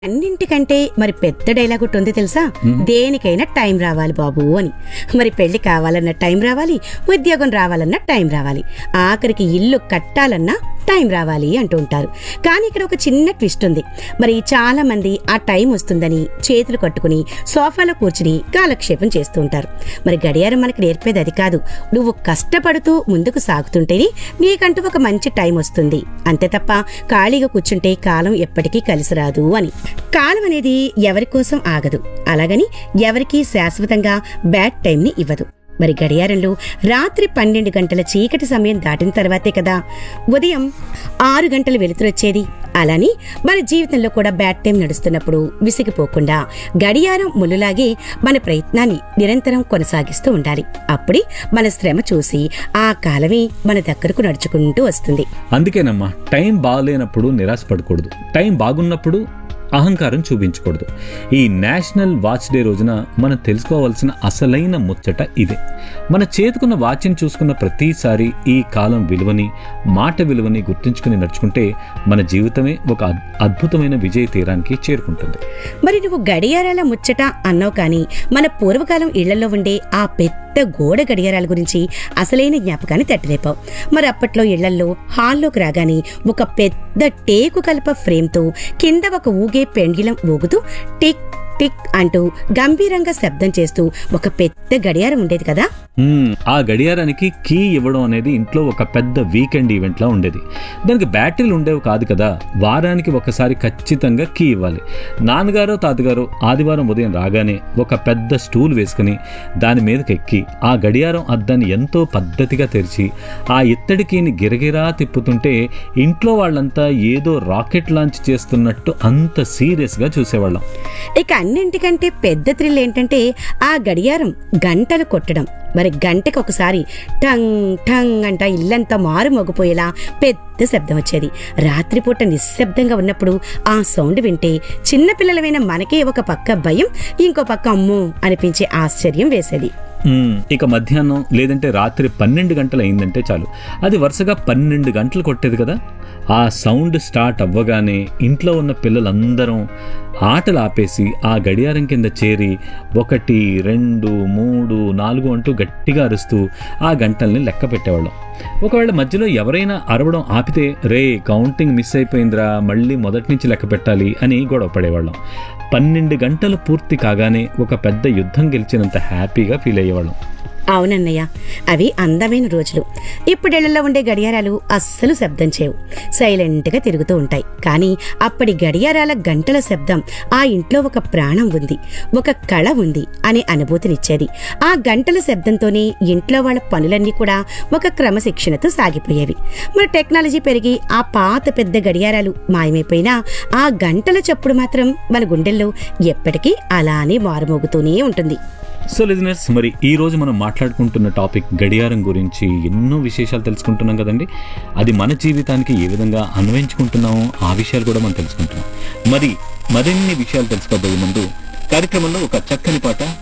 అన్నింటికంటే మరి పెద్ద డైలాగ్ ఒకటి ఉంది తెలుసా దేనికైనా టైం రావాలి బాబు అని మరి పెళ్లి కావాలన్న టైం రావాలి ఉద్యోగం రావాలన్న టైం రావాలి ఆఖరికి ఇల్లు కట్టాలన్నా టైం రావాలి అంటూ ఉంటారు కానీ ఇక్కడ ఒక చిన్న ట్విస్ట్ ఉంది మరి చాలా మంది ఆ టైం వస్తుందని చేతులు కట్టుకుని సోఫాలో కూర్చుని కాలక్షేపం చేస్తూ ఉంటారు మరి గడియారం మనకి నేర్పేది అది కాదు నువ్వు కష్టపడుతూ ముందుకు సాగుతుంటేనే నీకంటూ ఒక మంచి టైం వస్తుంది అంతే తప్ప ఖాళీగా కూర్చుంటే కాలం ఎప్పటికీ కలిసి రాదు అని కాలం అనేది ఎవరి కోసం ఆగదు అలాగని ఎవరికీ శాశ్వతంగా బ్యాడ్ టైంని ఇవ్వదు మరి గడియారంలో రాత్రి పన్నెండు గంటల చీకటి సమయం దాటిన తర్వాతే కదా ఉదయం ఆరు గంటలు వెలుతురొచ్చేది అలాని మన జీవితంలో కూడా బ్యాడ్ టైం నడుస్తున్నప్పుడు విసిగిపోకుండా గడియారం ముళ్ళులాగే మన ప్రయత్నాన్ని నిరంతరం కొనసాగిస్తూ ఉండాలి అప్పుడే మన శ్రమ చూసి ఆ కాలమే మన దగ్గరకు నడుచుకుంటూ వస్తుంది అందుకేనమ్మా టైం బాగలేనప్పుడు నిరాశపడకూడదు టైం బాగున్నప్పుడు అహంకారం చూపించకూడదు ఈ నేషనల్ వాచ్ డే రోజున మనం తెలుసుకోవాల్సిన అసలైన ముచ్చట ఇదే మన చేతుకున్న వాచ్ని చూసుకున్న ప్రతిసారి ఈ కాలం విలువని మాట విలువని గుర్తుంచుకుని నడుచుకుంటే మన జీవితమే ఒక అద్- అద్భుతమైన విజయ తీరానికి చేరుకుంటుంది మరి నువ్వు గడియారాల ముచ్చట అన్నావు కానీ మన పూర్వకాలం ఇళ్లలో ఉండే ఆ పెద్ద గోడ గడియారాల గురించి అసలైన జ్ఞాపకాన్ని తట్టిలేపావు మరి అప్పట్లో ఇళ్లల్లో హాల్లోకి రాగానే ఒక పెద్ద టేకు కలప ఫ్రేమ్తో కింద ఒక ఊగే పెండిలం ఊగుతూ టిక్ టిక్ అంటూ గంభీరంగా శబ్దం చేస్తూ ఒక పెద్ద గడియారం ఉండేది కదా మ్మ్, ఆ గడియారానికి కీ ఇవ్వడం అనేది ఇంట్లో ఒక పెద్ద వీకెండ్ ఈవెంట్ లా ఉండేది దానికి బ్యాటరీలు ఉండేవి కాదు కదా వారానికి ఒకసారి ఖచ్చితంగా కీ ఇవ్వాలి నాన్నగారో తాతగారో ఆదివారం ఉదయం రాగానే ఒక పెద్ద స్టూల్ వేసుకుని దాని మీదకి ఎక్కి ఆ గడియారం అద్దాన్ని ఎంతో పద్ధతిగా తెరిచి ఆ ఇత్తడి కీని గిరగిరా తిప్పుతుంటే ఇంట్లో వాళ్ళంతా ఏదో రాకెట్ లాంచ్ చేస్తున్నట్టు అంత సీరియస్గా చూసేవాళ్ళం ఇక అన్నింటికంటే పెద్ద థ్రిల్ ఏంటంటే ఆ గడియారం గంటలు కొట్టడం మరి గంటకి ఒకసారి టంగ్ టంగ్ అంట ఇల్లంతా మారు మోగిపోయేలా పెద్ద శబ్దం వచ్చేది రాత్రిపూట నిశ్శబ్దంగా ఉన్నప్పుడు ఆ సౌండ్ వింటే చిన్నపిల్లలమైన మనకే ఒక పక్క భయం ఇంకో పక్క అమ్మో అనిపించే ఆశ్చర్యం వేసేది మ్మ్. ఇక మధ్యాహ్నం లేదంటే రాత్రి పన్నెండు గంటలు అయిందంటే చాలు అది వరుసగా పన్నెండు గంటలు కొట్టేది కదా ఆ సౌండ్ స్టార్ట్ అవ్వగానే ఇంట్లో ఉన్న పిల్లలందరం ఆటలు ఆపేసి ఆ గడియారం కింద చేరి ఒకటి రెండు మూడు నాలుగు అంటూ గట్టిగా అరుస్తూ ఆ గంటల్ని లెక్క పెట్టేవాళ్ళం ఒకవేళ మధ్యలో ఎవరైనా అరవడం ఆపితే రే కౌంటింగ్ మిస్ అయిపోయిందిరా మళ్ళీ మొదటి నుంచి లెక్క పెట్టాలి అని గొడవ పడేవాళ్ళం పన్నెండు గంటలు పూర్తి కాగానే ఒక పెద్ద యుద్ధం గెలిచినంత హ్యాపీగా ఫీల్ అయ్యేవాళ్ళం అవునన్నయ్య అవి అందమైన రోజులు ఇప్పుడేళ్లలో ఉండే గడియారాలు అస్సలు శబ్దం చేయవు సైలెంట్గా తిరుగుతూ ఉంటాయి కానీ అప్పటి గడియారాల గంటల శబ్దం ఆ ఇంట్లో ఒక ప్రాణం ఉంది ఒక కళ ఉంది అనే అనుభూతినిచ్చేది ఆ గంటల శబ్దంతోనే ఇంట్లో వాళ్ళ పనులన్నీ కూడా ఒక క్రమశిక్షణతో సాగిపోయేవి మరి టెక్నాలజీ పెరిగి ఆ పాత పెద్ద గడియారాలు మాయమైపోయినా ఆ గంటల చప్పుడు మాత్రం మన గుండెల్లో ఎప్పటికీ అలానే మారుమోగుతూనే ఉంటుంది సో లిజనర్స్ మరి ఈ రోజు మనం మాట్లాడుకుంటున్న టాపిక్ గడియారం గురించి ఎన్నో విశేషాలు తెలుసుకుంటున్నాం కదండి అది మన జీవితానికి ఏ విధంగా అన్వయించుకుంటున్నామో ఆ విషయాలు కూడా మనం తెలుసుకుంటున్నాం మరి మరిన్ని విషయాలు తెలుసుకోబోయే ముందు కార్యక్రమంలో ఒక చక్కని పాట